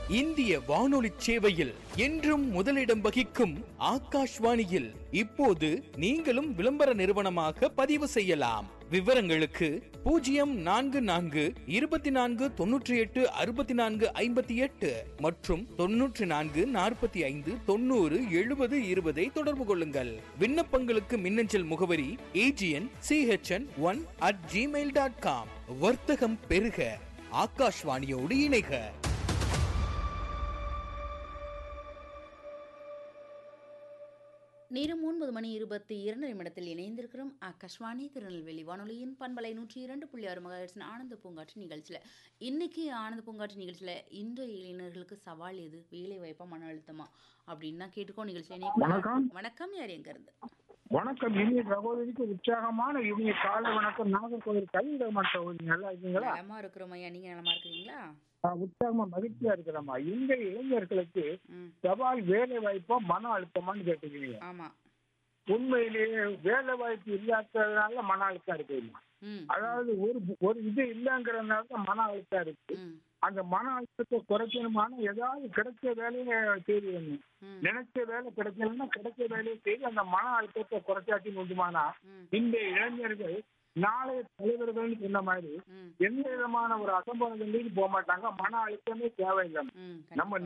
இந்திய வானொலி சேவையில் என்றும் முதலிடம் வகிக்கும் ஆகாஷ்வாணியில் இப்போது நீங்களும் விளம்பர நிறுவனமாக பதிவு செய்யலாம் விவரங்களுக்கு பூஜ்ஜியம் நான்கு நான்கு இருபத்தி நான்கு தொன்னூற்றி எட்டு அறுபத்தி நான்கு ஐம்பத்தி எட்டு மற்றும் தொன்னூற்றி நான்கு நாற்பத்தி ஐந்து தொண்ணூறு எழுபது இருபதை தொடர்பு கொள்ளுங்கள் விண்ணப்பங்களுக்கு மின்னஞ்சல் முகவரி AGN CHN one at Gmail dot com வர்த்தகம் பெருக ஆகாஷ்வாணியோடு இணைக நேரம் ஒன்பது மணி இருபத்தி இரண்டு நிமிடத்தில் இணைந்திருக்கிறோம் ஆகாஷ்வாணி திருநெல்வேலி வானொலியின் பண்பலை நூற்றி இரண்டு புள்ளி ஆறு மகாட்சின் ஆனந்த பூங்காற்று நிகழ்ச்சியில் இன்னைக்கு ஆனந்த பூங்காற்று நிகழ்ச்சியில் இன்றைய இளைஞர்களுக்கு சவால் எது வேலை வாய்ப்பா மன அழுத்தமா அப்படின்னு தான் கேட்டுக்கோ நிகழ்ச்சியில் வணக்கம். வணக்கம் யார் எங்க இருந்து வணக்கம் இனிய சகோதரிக்கு உற்சாகமான இனிய காலை வணக்கம் நாகர்கோவில் கலிங்கமன் சகோதரி நல்லா இருக்கீங்களா நலமா இருக்கிறோம் ஐயா நீங்க நலமா இருக்கிறீங்களா ஆஹ் உற்சாகமா மகிழ்ச்சியா இருக்கிறோமா இன்றைய இளைஞர்களுக்கு ம் சவால் வேலை வாய்ப்பா மன அழுத்தமான்னு கேட்டுக்கிறீங்க ஆமா உண்மையிலேயே வேலை வாய்ப்பு இல்லாததுனால மன அழுத்தம் இருக்கு ம் அதாவது ஒரு ஒரு இது இல்லைங்கிறதுனால தான் மன அழுத்தம் இருக்கு ம் அந்த மன அழுத்தத்தை குறைக்கணுமான ஏதாவது கிடைச்ச வேலையை தேடி வேணும் ம் நினைச்ச வேலை கிடைக்கலன்னா கிடைச்ச வேலையை செய்து அந்த மன அழுத்தத்தை குறைச்சாட்டி உண்டுமானா ம் இந்த இளைஞர்கள் நாளைய தலைவர்கள்னு சொன்ன மாதிரி ம் எந்த விதமான ஒரு அசம்பாவிதங்களையும் போக மாட்டாங்க மன அழுத்தமே தேவையில்லை ம் நம்ம